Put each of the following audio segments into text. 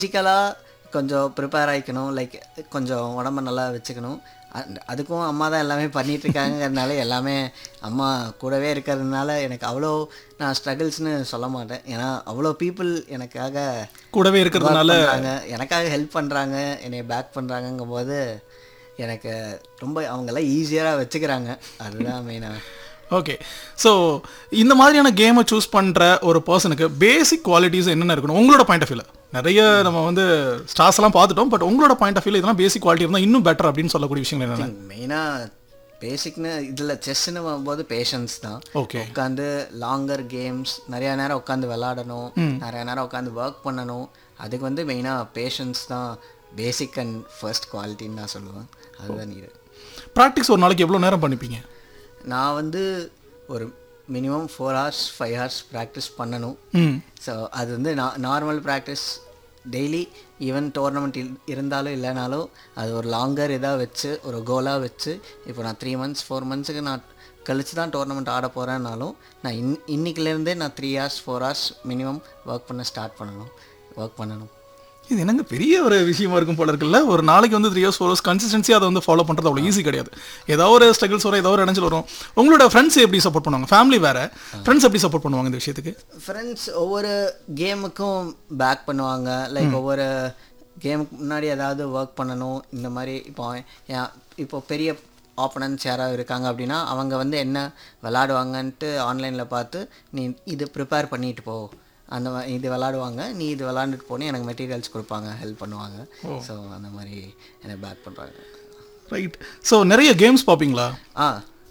ஃபிசிக்கலாக கொஞ்சம் prepare ஆகிக்கணும் like கொஞ்சம் உடம்ப நல்லா வச்சுக்கணும் அண்ட் அதுக்கும் அம்மா தான் எல்லாமே பண்ணிட்டு இருக்காங்கறதுனால எல்லாமே அம்மா கூடவே இருக்கிறதுனால எனக்கு அவ்வளோ நான் ஸ்ட்ரகிள்ஸ்னு சொல்ல மாட்டேன் ஏன்னா அவ்வளோ பீப்புள் எனக்காக கூடவே work இருக்கிறதுனால பண்றாங்க எனக்காக ஹெல்ப் பண்ணுறாங்க என்னை பேக் பண்ணுறாங்கங்கும் போது எனக்கு ரொம்ப அவங்கெல்லாம் ஈஸியாக வச்சுக்கிறாங்க அதுதான் மெயினாக ஓகே ஸோ இந்த மாதிரியான கேமை சூஸ் பண்ணுற ஒரு பர்சனுக்கு பேசிக் குவாலிட்டிஸ் என்னென்ன இருக்கணும் உங்களோட பாயிண்ட் ஆஃப் வியூல நிறைய நம்ம வந்து ஸ்டார்ஸ் எல்லாம் பார்த்துட்டோம் பட் உங்களோட பாயிண்ட் ஆஃப் வியூல இதெல்லாம் பேசிக் குவாலிட்டி இருந்தால் இன்னும் பெட்டர் அப்படின்னு சொல்லக்கூடிய விஷயங்கள் என்னென்ன மெயினாக பேசிக்னு இதில் செஸ்ன்னு வரும்போது பேஷன்ஸ் தான் ஓகே உட்காந்து லாங்கர் கேம்ஸ் நிறையா நேரம் உட்காந்து விளாடணும் நிறையா நேரம் உட்காந்து ஒர்க் பண்ணணும் அதுக்கு வந்து மெயினாக பேஷன்ஸ் தான் பேசிக் அண்ட் ஃபர்ஸ்ட் குவாலிட்டின்னு நான் சொல்லுவேன் அதுதான் நீடு ப்ராக்டிஸ் ஒரு நாளைக்கு எவ்வளோ நேரம் பண்ணிப்பீங்க நான் வந்து ஒரு minimum four hours five hours practice பண்ணணும் ம் ஸோ அது வந்து நான் normal practice daily even tournament இருந்தாலும் இல்லைனாலும் அது ஒரு லாங்கர் இதாக வச்சு ஒரு கோலாக வச்சு இப்போ நான் த்ரீ மந்த்ஸ் ஃபோர் மந்த்ஸுக்கு நான் கழிச்சு தான் டோர்னமெண்ட் ஆட போகிறேன்னாலும் நான் இன் இன்னைக்குலேருந்தே நான் three hours four hours minimum work பண்ண ஸ்டார்ட் பண்ணணும் ஒர்க் பண்ணணும் இது என்னங்க பெரிய ஒரு விஷயமா இருக்கும் போல இருக்குல்ல ஒரு நாளைக்கு வந்து three hours four hours consistency அதை வந்து ஃபாலோ பண்ணுறது அவ்வளோ ஈஸி கிடையாது ஏதாவது ஒரு ஸ்ட்ரகிள்ஸ் வரும் ஏதாவது ஒரு இடைஞ்சல் வரும் உங்களோட ஃப்ரெண்ட்ஸ் எப்படி சப்போர்ட் பண்ணுவாங்க ஃபேமிலி வேற ஃப்ரெண்ட்ஸ் எப்படி சப்போர்ட் பண்ணுவாங்க இந்த விஷயத்துக்கு ஃப்ரெண்ட்ஸ் ஒவ்வொரு கேமுக்கும் பேக் பண்ணுவாங்க லைக் ஒவ்வொரு கேமுக்கு முன்னாடி ஏதாவது ஒர்க் பண்ணணும் இந்த மாதிரி இப்போ ஏன் இப்போ பெரிய ஆப்பனன்ட்ஸ் யாராவது இருக்காங்க அப்படின்னா அவங்க வந்து என்ன விளாடுவாங்கன்ட்டு ஆன்லைனில் பார்த்து நீ இது ப்ரிப்பேர் பண்ணிட்டு போ அந்த மா- இது விளாடுவாங்க நீ இது விளாண்டுட்டு போனே எனக்கு மெட்டீரியல்ஸ் கொடுப்பாங்க ஹெல்ப் பண்ணுவாங்க ஸோ அந்த மாதிரி என்னை பேக் பண்ணுறாங்க ரைட் ஸோ நிறைய கேம்ஸ் பார்ப்பீங்களா ஆ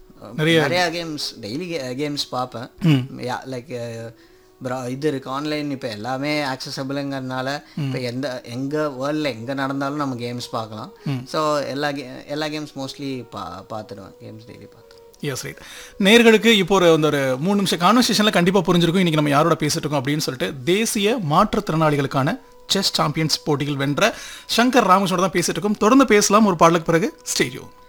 நிறையா கேம்ஸ் டெய்லி கேம்ஸ் பார்ப்பேன் லைக் ப்ரா இது இருக்குது ஆன்லைன் இப்போ எல்லாமே ஆக்சசபிளுங்கிறதுனால இப்போ எந்த எங்கே வேர்ல்டில் எங்கே நடந்தாலும் நம்ம கேம்ஸ் பார்க்கலாம் ஸோ எல்லா கே எல்லா கேம்ஸ் மோஸ்ட்லி பா பார்த்துடுவேன் கேம்ஸ் டெய்லி பார்த்து எஸ் ரைட் நேர்களுக்கு இப்போ ஒரு அந்த ஒரு மூணு நிமிஷம் கான்வர்சேஷனில் கண்டிப்பாக புரிஞ்சிருக்கும் இன்னைக்கு நம்ம யாரோட பேசிட்டு இருக்கோம் அப்படின்னு சொல்லிட்டு தேசிய மாற்றுத்திறனாளிகளுக்கான செஸ் சாம்பியன்ஸ் போட்டிகள் வென்ற சங்கர் ராமகிருஷ்ணோட தான் பேசிட்டு இருக்கோம் தொடர்ந்து பேசலாம் ஒரு பாடலுக்கு பிறகு ஸ்டேடியோ